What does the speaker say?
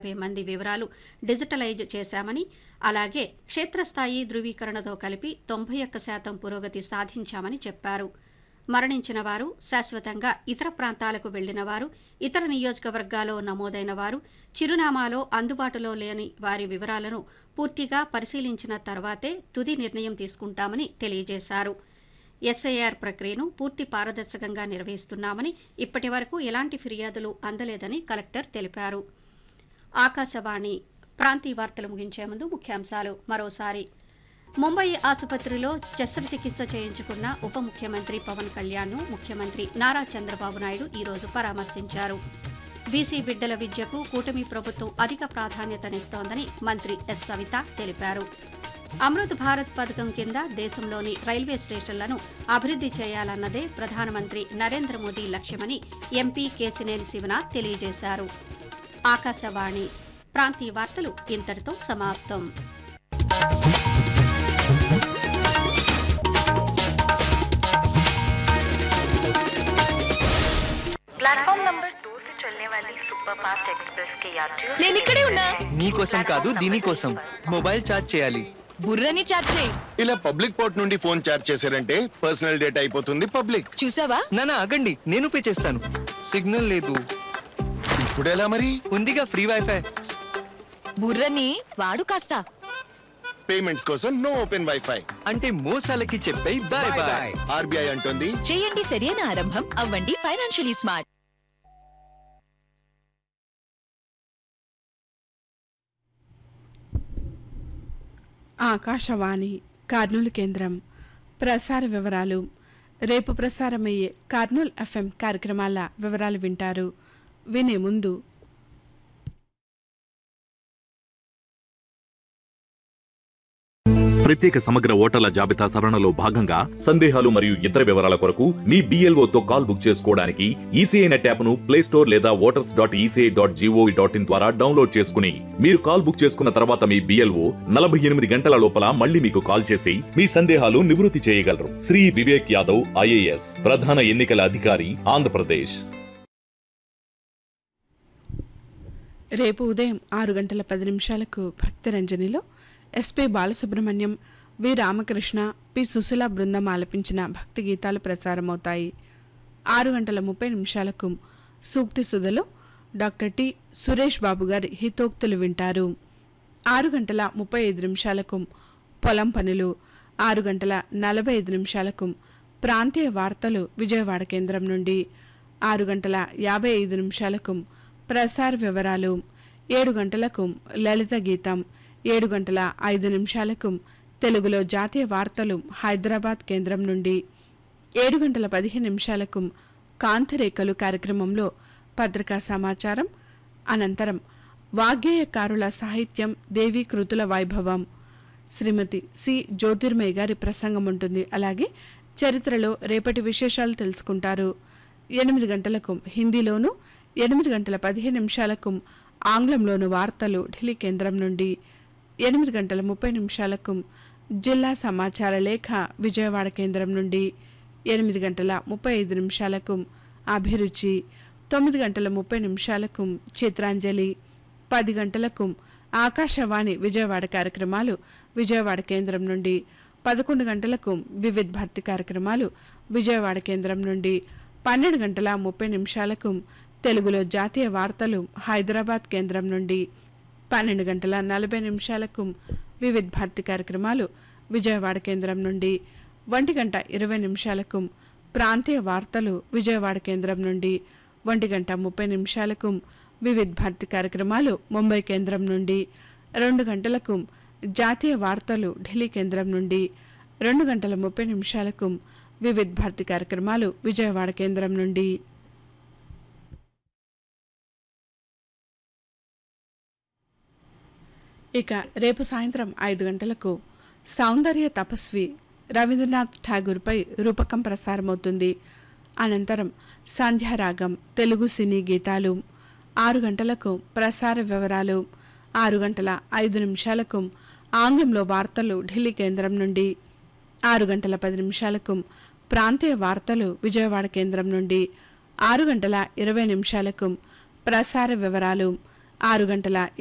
యాభై మంది వివరాలు డిజిటలైజ్ చేశామని అలాగే క్షేత్రస్థాయి ధృవీకరణతో కలిపి తొంభై ఒక్క శాతం పురోగతి సాధించామని చెప్పారు మరణించిన వారు శాశ్వతంగా ఇతర ప్రాంతాలకు వెళ్లిన వారు ఇతర నియోజకవర్గాల్లో నమోదైన వారు చిరునామాలో అందుబాటులో లేని వారి వివరాలను పూర్తిగా పరిశీలించిన తర్వాతే తుది నిర్ణయం తీసుకుంటామని తెలియజేశారు ఎస్ఐఆర్ ప్రక్రియను పూర్తి పారదర్శకంగా నిర్వహిస్తున్నామని ఇప్పటి వరకు ఎలాంటి ఫిర్యాదులు అందలేదని కలెక్టర్ తెలిపారు ఆకాశవాణి ప్రాంతీయ వార్తలు ముగించే ముందు ముఖ్యాంశాలు మరోసారి ముంబై ఆసుపత్రిలో శస్త్రచికిత్స చేయించుకున్న ఉప ముఖ్యమంత్రి పవన్ కళ్యాణ్ను ముఖ్యమంత్రి నారా చంద్రబాబు నాయుడు ఈరోజు పరామర్శించారు బీసీ బిడ్డల విద్యకు కూటమి ప్రభుత్వం అధిక ప్రాధాన్యతనిస్తోందని మంత్రి ఎస్ సవిత తెలిపారు అమృత్ భారత్ పథకం కింద దేశంలోని రైల్వే స్టేషన్లను అభివృద్ది చేయాలన్నదే ప్రధానమంత్రి నరేంద్ర మోదీ లక్ష్యమని ఎంపీ కేసినేని శివనాథ్ తెలియజేశారు ఆకాశవాణి ప్రాంతీయ వార్తలు ఇంతటితో సమాప్తం प्लेटफॉर्म नंबर दो से चलने वाली सुपर फास्ट एक्सप्रेस के यात्रियों నేను ఇక్కడే ఉన్నా నీకోసం కాదు దీనికోసం మొబైల్ ఛార్జ్ చేయాలి బుర్రని చాట్ చేయి ఇలా పబ్లిక్ పోర్ట్ నుండి ఫోన్ చార్జ్ చేశారంటే పర్సనల్ డేటా అయిపోతుంది పబ్లిక్ చూసావా నానా ఆగండి నేను పే చేస్తాను సిగ్నల్ లేదు ఇప్పుడు ఎలా మరి ఉందిగా ఫ్రీ వైఫై బుర్రని వాడు కాస్త పేమెంట్స్ కోసం నో ఓపెన్ వైఫై అంటే మోసాలకి చెప్పే బాయ్ బాయ్ ఆర్బీఐ అంటుంది చేయండి సరైన ఆరంభం అవ్వండి ఫైనాన్షియలీ స్మార్ట్ ఆకాశవాణి కర్నూలు కేంద్రం ప్రసార వివరాలు రేపు ప్రసారమయ్యే కర్నూలు ఎఫ్ఎం కార్యక్రమాల వివరాలు వింటారు వినే ముందు ప్రత్యేక సమగ్ర ఓటర్ల జాబితా సవరణలో భాగంగా సందేహాలు మరియు ఇతర వివరాల కొరకు మీ BLO తో కాల్ బుక్ చేసుకోవడానికి ఈసీఐ నెట్ యాప్ను ప్లే స్టోర్ లేదా voters dot ECI dot GOV dot in ద్వారా డౌన్లోడ్ చేసుకుని మీరు కాల్ బుక్ చేసుకున్న తర్వాత మీ బిఎల్ఓ నలభై ఎనిమిది గంటల లోపల మళ్ళీ మీకు కాల్ చేసి మీ సందేహాలు నివృత్తి చేయగలరు శ్రీ వివేక్ యాదవ్ ఐఏఎస్ ప్రధాన ఎన్నికల అధికారి ఆంధ్రప్రదేశ్ రేపు ఉదయం ఆరు గంటల పది నిమిషాలకు భక్తరంజనిలో SP Balasubrahmanyam V Ramakrishna P Susheela బృందం ఆలపించిన భక్తి గీతాలు ప్రసారమవుతాయి ఆరు గంటల ముప్పై నిమిషాలకు సూక్తి సుధలో డాక్టర్ టి సురేష్ బాబు గారి హితోక్తులు వింటారు ఆరు గంటల ముప్పై ఐదు నిమిషాలకు పొలం పనులు ఆరు గంటల నలభై ఐదు నిమిషాలకు ప్రాంతీయ వార్తలు విజయవాడ కేంద్రం నుండి ఆరు గంటల యాభై ఐదు నిమిషాలకు ప్రసార వివరాలు ఏడు గంటలకు లలిత గీతం ఏడు గంటల ఐదు నిమిషాలకు తెలుగులో జాతీయ వార్తలు హైదరాబాద్ కేంద్రం నుండి ఏడు గంటల పదిహేను నిమిషాలకు కాంతిరేఖలు కార్యక్రమంలో పత్రికా సమాచారం అనంతరం వాగ్గేయకారుల సాహిత్యం దేవీ కృతుల వైభవం శ్రీమతి సి జ్యోతిర్మయ్య గారి ప్రసంగం ఉంటుంది అలాగే చరిత్రలో రేపటి విశేషాలు తెలుసుకుంటారు ఎనిమిది గంటలకు హిందీలోను ఎనిమిది గంటల పదిహేను నిమిషాలకు ఆంగ్లంలోను వార్తలు ఢిల్లీ కేంద్రం నుండి ఎనిమిది గంటల ముప్పై నిమిషాలకు జిల్లా సమాచార లేఖ విజయవాడ కేంద్రం నుండి ఎనిమిది గంటల ముప్పై ఐదు నిమిషాలకు అభిరుచి తొమ్మిది గంటల ముప్పై నిమిషాలకు చిత్రాంజలి పది గంటలకు ఆకాశవాణి విజయవాడ కార్యక్రమాలు విజయవాడ కేంద్రం నుండి పదకొండు గంటలకు వివిధ్ భర్తీ కార్యక్రమాలు విజయవాడ కేంద్రం నుండి పన్నెండు గంటల ముప్పై నిమిషాలకు తెలుగులో జాతీయ వార్తలు హైదరాబాద్ కేంద్రం నుండి పన్నెండు గంటల నలభై నిమిషాలకు వివిధ్ భారతి కార్యక్రమాలు విజయవాడ కేంద్రం నుండి ఒంటి గంట ఇరవై నిమిషాలకు ప్రాంతీయ వార్తలు విజయవాడ కేంద్రం నుండి ఒంటి గంట ముప్పై నిమిషాలకు వివిధ్ భారతి కార్యక్రమాలు ముంబై కేంద్రం నుండి రెండు గంటలకు జాతీయ వార్తలు ఢిల్లీ కేంద్రం నుండి రెండు గంటల ముప్పై నిమిషాలకు వివిధ్ భారతి కార్యక్రమాలు విజయవాడ కేంద్రం నుండి ఇక రేపు సాయంత్రం ఐదు గంటలకు సౌందర్య తపస్వి రవీంద్రనాథ్ ఠాగూర్పై రూపకం ప్రసారమవుతుంది అనంతరం సంధ్యారాగం తెలుగు సినీ గీతాలు ఆరు గంటలకు ప్రసార వివరాలు ఆరు గంటల ఐదు నిమిషాలకు ఆంగ్లంలో వార్తలు ఢిల్లీ కేంద్రం నుండి ఆరు గంటల పది నిమిషాలకు ప్రాంతీయ వార్తలు విజయవాడ కేంద్రం నుండి ఆరు గంటల ఇరవై నిమిషాలకు ప్రసార వివరాలు ఆరు గంటల